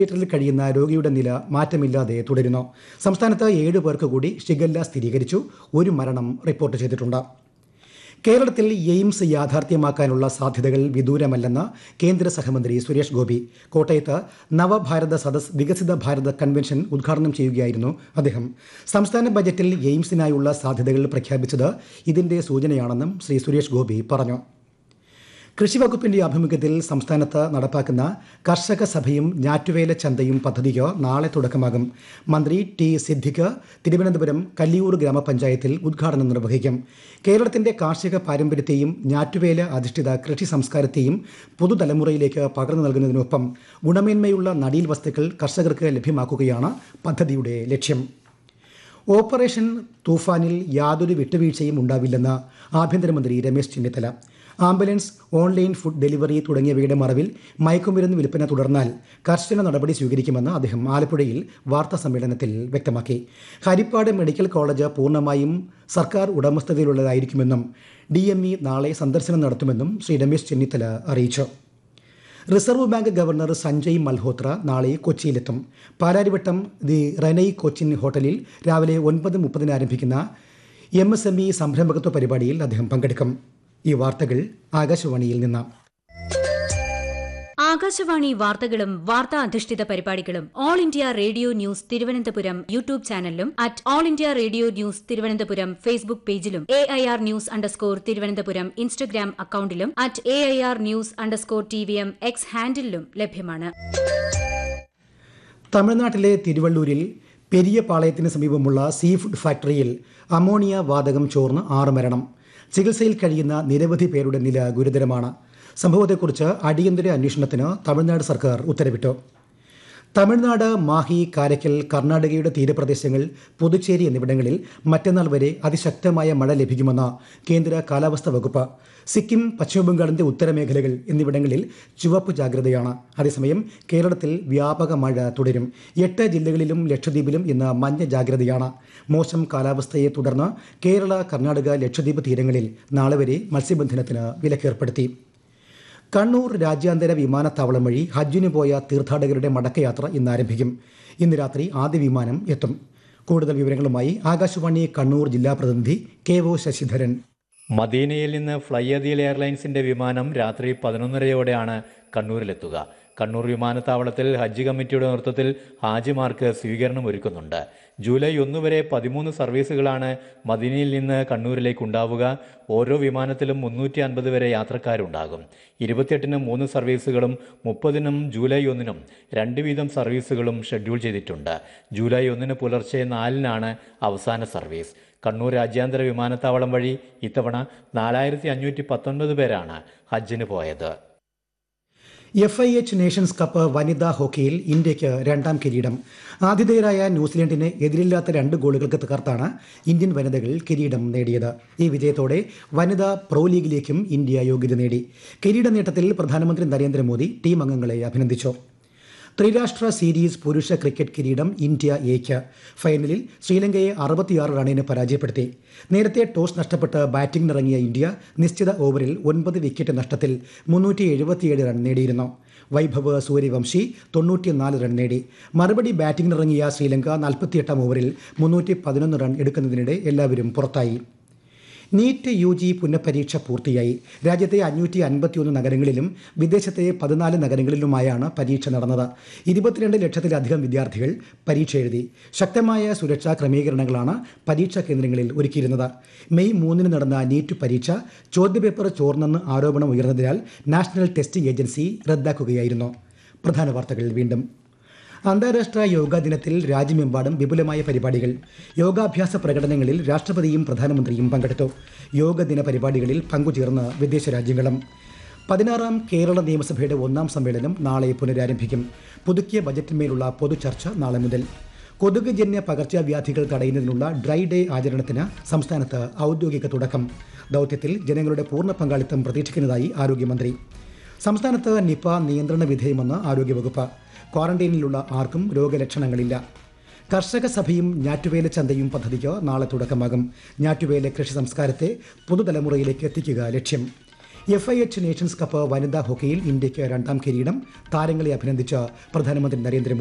വെന്റിലേറ്ററിൽ കഴിയുന്ന രോഗിയുടെ നില മാറ്റമില്ലാതെ തുടരുന്നു സംസ്ഥാനത്ത് ഏഴ് പേർക്ക് കൂടി ഷിഗല്ല സ്ഥിരീകരിച്ചു ഒരു മരണം റിപ്പോർട്ട് ചെയ്തിട്ടുണ്ട് കേരളത്തിൽ എയിംസ് യാഥാർത്ഥ്യമാക്കാനുള്ള സാധ്യതകൾ വിദൂരമല്ലെന്ന് കേന്ദ്ര സഹമന്ത്രി സുരേഷ് ഗോപി കോട്ടയത്ത് നവഭാരത സദസ് വികസിത ഭാരത കൺവെൻഷൻ ഉദ്ഘാടനം ചെയ്യുകയായിരുന്നു അദ്ദേഹം സംസ്ഥാന ബജറ്റിൽ എയിംസിനായുള്ള സാധ്യതകൾ പ്രഖ്യാപിച്ചത് ഇതിന്റെ സൂചനയാണെന്നും ശ്രീ സുരേഷ് ഗോപി പറഞ്ഞു കൃഷിവകുപ്പിന്റെ ആഭിമുഖ്യത്തിൽ സംസ്ഥാനത്ത് നടപ്പാക്കുന്ന കർഷക സഭയും ഞാറ്റുവേല ചന്തയും പദ്ധതിക്ക് നാളെ തുടക്കമാകും മന്ത്രി ടി സിദ്ദിഖ് തിരുവനന്തപുരം കല്ലിയൂർ ഗ്രാമപഞ്ചായത്തിൽ ഉദ്ഘാടനം നിർവഹിക്കും കേരളത്തിന്റെ കാർഷിക പാരമ്പര്യത്തെയും ഞാറ്റുവേല അധിഷ്ഠിത കൃഷി സംസ്കാരത്തെയും പുതുതലമുറയിലേക്ക് പകർന്നു നൽകുന്നതിനൊപ്പം ഗുണമേന്മയുള്ള നടീൽ വസ്തുക്കൾ കർഷകർക്ക് ലഭ്യമാക്കുകയാണ് പദ്ധതിയുടെ ലക്ഷ്യം ഓപ്പറേഷൻ തൂഫാനിൽ യാതൊരു വിട്ടുവീഴ്ചയും ഉണ്ടാവില്ലെന്ന് ആഭ്യന്തരമന്ത്രി Ramesh Chennithala ambulance online food delivery തുടങ്ങിയവയുടെ മറവിൽ മയക്കുമരുന്ന് വിൽപ്പന തുടർന്നാൽ കർശന നടപടി സ്വീകരിക്കുമെന്ന് അദ്ദേഹം ആലപ്പുഴയിൽ വാർത്താ സമ്മേളനത്തിൽ വ്യക്തമാക്കി ഹരിപ്പാട് മെഡിക്കൽ കോളേജ് പൂർണ്ണമായും സർക്കാർ ഉടമസ്ഥതയിലുള്ളതായിരിക്കുമെന്നും ഡി നാളെ സന്ദർശനം നടത്തുമെന്നും ശ്രീ രമേശ് ചെന്നിത്തല അറിയിച്ചു reserve bank governor Sanjay Malhotra നാളെ കൊച്ചിയിലെത്തും പാലാരിവട്ടം ദി റെനൈ കൊച്ചിൻ ഹോട്ടലിൽ രാവിലെ ഒൻപത് മുപ്പതിന് ആരംഭിക്കുന്ന എം എസ് എം ഇ സംരംഭകത്വ പരിപാടിയിൽ അദ്ദേഹം പങ്കെടുക്കും ഈ വാർത്തകൾ ആകാശവാണിയിൽ നിന്ന് ആകാശവാണി വാർത്തകളും വാർത്താ അധിഷ്ഠിത പരിപാടികളും all India radio news Thiruvananthapuram YouTube ചാനലിലും at all India radio news Thiruvananthapuram Facebook പേജിലും A I R news underscore Thiruvananthapuram Instagram അക്കൌണ്ടിലും at A I R news underscore T V M X ഹാൻഡിലും ലഭ്യമാണ് തമിഴ്നാട്ടിലെ തിരുവള്ളൂരിൽ പെരിയ പാളയത്തിന് സമീപമുള്ള സീ ഫുഡ് ഫാക്ടറിയിൽ അമോണിയ വാതകം ചോർന്ന് ആറ് മരണം ചികിത്സയിൽ കഴിയുന്ന നിരവധി പേരുടെ നില ഗുരുതരമാണ് സംഭവത്തെക്കുറിച്ച് അടിയന്തര അന്വേഷണത്തിന് തമിഴ്നാട് സർക്കാർ ഉത്തരവിട്ടു തമിഴ്നാട് മാഹി കാരയ്ക്കൽ കർണാടകയുടെ തീരപ്രദേശങ്ങൾ പുതുച്ചേരി എന്നിവിടങ്ങളിൽ മറ്റന്നാൾ വരെ അതിശക്തമായ മഴ ലഭിക്കുമെന്ന് കേന്ദ്ര കാലാവസ്ഥാ വകുപ്പ് സിക്കിം പശ്ചിമബംഗാളിന്റെ ഉത്തരമേഖലകൾ എന്നിവിടങ്ങളിൽ ചുവപ്പ് ജാഗ്രതയാണ് അതേസമയം കേരളത്തിൽ വ്യാപക മഴ തുടരും എട്ട് ജില്ലകളിലും ലക്ഷദ്വീപിലും ഇന്ന് മഞ്ഞ ജാഗ്രതയാണ് മോശം കാലാവസ്ഥയെ തുടർന്ന് കേരള കർണാടക ലക്ഷദ്വീപ് തീരങ്ങളിൽ നാളെ വരെ മത്സ്യബന്ധനത്തിന് വിലക്കേർപ്പെടുത്തി കണ്ണൂർ രാജ്യാന്തര വിമാനത്താവളം വഴി ഹജ്ജിന് പോയ തീർത്ഥാടകരുടെ മടക്കയാത്ര ഇന്ന് ആരംഭിക്കും ഇന്ന് രാത്രി ആദ്യ വിമാനം എത്തും കൂടുതൽ വിവരങ്ങളുമായി ആകാശവാണി കണ്ണൂർ ജില്ലാ പ്രതിനിധി കെ ഒ ശശിധരൻ മദീനയിൽ നിന്ന് ഫ്ലൈ അദീൽ എയർലൈൻസിന്റെ വിമാനം രാത്രി പതിനൊന്നരയോടെയാണ് കണ്ണൂരിലെത്തുക കണ്ണൂർ വിമാനത്താവളത്തിൽ ഹജ്ജ് കമ്മിറ്റിയുടെ നേതൃത്വത്തിൽ ഹാജിമാർക്ക് സ്വീകരണം ഒരുക്കുന്നുണ്ട് ജൂലൈ ഒന്ന് വരെ പതിമൂന്ന് സർവീസുകളാണ് മദീനയിൽ നിന്ന് കണ്ണൂരിലേക്ക് ഉണ്ടാവുക ഓരോ വിമാനത്തിലും മുന്നൂറ്റി അൻപത് വരെ യാത്രക്കാരുണ്ടാകും ഇരുപത്തിയെട്ടിന് മൂന്ന് സർവീസുകളും മുപ്പതിനും ജൂലൈ ഒന്നിനും രണ്ട് വീതം സർവീസുകളും ഷെഡ്യൂൾ ചെയ്തിട്ടുണ്ട് ജൂലൈ ഒന്നിന് പുലർച്ചെ നാലിനാണ് അവസാന സർവീസ് കണ്ണൂർ രാജ്യാന്തര വിമാനത്താവളം വഴി ഇത്തവണ നാലായിരത്തി അഞ്ഞൂറ്റി പത്തൊൻപത് പേരാണ് ഹജ്ജിന് പോയത് F I H nations cup വനിതാ ഹോക്കിയിൽ ഇന്ത്യയ്ക്ക് രണ്ടാം കിരീടം ആതിഥേയരായ ന്യൂസിലൻഡിനെ എതിരില്ലാത്ത രണ്ട് ഗോളുകൾക്ക് തകർത്താണ് ഇന്ത്യൻ വനിതകൾ കിരീടം നേടിയത് ഈ വിജയത്തോടെ വനിതാ പ്രോ ലീഗിലേക്കും ഇന്ത്യ യോഗ്യത നേടി കിരീട നേട്ടത്തിൽ പ്രധാനമന്ത്രി നരേന്ദ്രമോദി ടീം അംഗങ്ങളെ അഭിനന്ദിച്ചു ത്രിരാഷ്ട്ര സീരീസ് പുരുഷ ക്രിക്കറ്റ് കിരീടം ഇന്ത്യ എക്ക് ഫൈനലിൽ ശ്രീലങ്കയെ അറുപത്തിയാറ് റണ്ണിന് പരാജയപ്പെടുത്തി നേരത്തെ ടോസ് നഷ്ടപ്പെട്ട് ബാറ്റിംഗിനിറങ്ങിയ ഇന്ത്യ നിശ്ചിത ഓവറിൽ ഒൻപത് വിക്കറ്റ് നഷ്ടത്തിൽ മുന്നൂറ്റി എഴുപത്തിയേഴ് റൺ നേടിയിരുന്നു വൈഭവ് സൂര്യവംശി തൊണ്ണൂറ്റിനാല് റൺ നേടി മറുപടി ബാറ്റിംഗിനിറങ്ങിയ ശ്രീലങ്ക നാൽപ്പത്തിയെട്ടാം ഓവറിൽ മുന്നൂറ്റി പതിനൊന്ന് റൺ എടുക്കുന്നതിനിടെ എല്ലാവരും പുറത്തായി നീറ്റ് യു ജി പുനഃപരീക്ഷ പൂർത്തിയായി രാജ്യത്തെ അഞ്ഞൂറ്റി അൻപത്തിയൊന്ന് നഗരങ്ങളിലും വിദേശത്തെ പതിനാല് നഗരങ്ങളിലുമായാണ് പരീക്ഷ നടന്നത് ഇരുപത്തിരണ്ട് ലക്ഷത്തിലധികം വിദ്യാർത്ഥികൾ പരീക്ഷ എഴുതി ശക്തമായ സുരക്ഷാ ക്രമീകരണങ്ങളാണ് പരീക്ഷാ കേന്ദ്രങ്ങളിൽ ഒരുക്കിയിരുന്നത് മെയ് മൂന്നിന് നടന്ന നീറ്റ് പരീക്ഷ ചോദ്യപേപ്പർ ചോർന്നെന്ന് ആരോപണം ഉയർന്നതിനാൽ നാഷണൽ ടെസ്റ്റിംഗ് ഏജൻസി റദ്ദാക്കുകയായിരുന്നു പ്രധാന വാർത്തകൾ വീണ്ടും അന്താരാഷ്ട്ര യോഗാ ദിനത്തിൽ രാജ്യമെമ്പാടും വിപുലമായ പരിപാടികൾ യോഗാഭ്യാസ പ്രകടനങ്ങളിൽ രാഷ്ട്രപതിയും പ്രധാനമന്ത്രിയും പങ്കെടുത്തു യോഗ ദിന പരിപാടികളിൽ പങ്കുചേർന്ന് വിദേശ രാജ്യങ്ങളും പതിനാറാം കേരള നിയമസഭയുടെ ഒന്നാം സമ്മേളനം നാളെ പുനരാരംഭിക്കും പുതുക്കിയ ബജറ്റിന്മേലുള്ള പൊതുചർച്ച നാളെ മുതൽ കൊതുക് ജന്യ പകർച്ചവ്യാധികൾ തടയുന്നതിനുള്ള ഡ്രൈ ഡേ ആചരണത്തിന് സംസ്ഥാനത്ത് ഔദ്യോഗിക തുടക്കം ദൗത്യത്തിൽ ജനങ്ങളുടെ പൂർണ്ണ പങ്കാളിത്തം പ്രതീക്ഷിക്കുന്നതായി ആരോഗ്യമന്ത്രി സംസ്ഥാനത്ത് നിപ നിയന്ത്രണ വിധേയമെന്ന് ആരോഗ്യവകുപ്പ് ക്വാറന്റൈനിലുള്ള ആർക്കും രോഗലക്ഷണങ്ങളില്ല കർഷക സഭയും ഞാറ്റുവേല ചന്തയും പദ്ധതിക്ക് നാളെ തുടക്കമാകും ഞാറ്റുവേല കൃഷി സംസ്കാരത്തെ പുതുതലമുറയിലേക്ക് എത്തിക്കുക ലക്ഷ്യം F I H nations cup വനിതാ ഹോക്കിയിൽ ഇന്ത്യയ്ക്ക് രണ്ടാം കിരീടം താരങ്ങളെ അഭിനന്ദിച്ച് പ്രധാനമന്ത്രി നരേന്ദ്രമോദി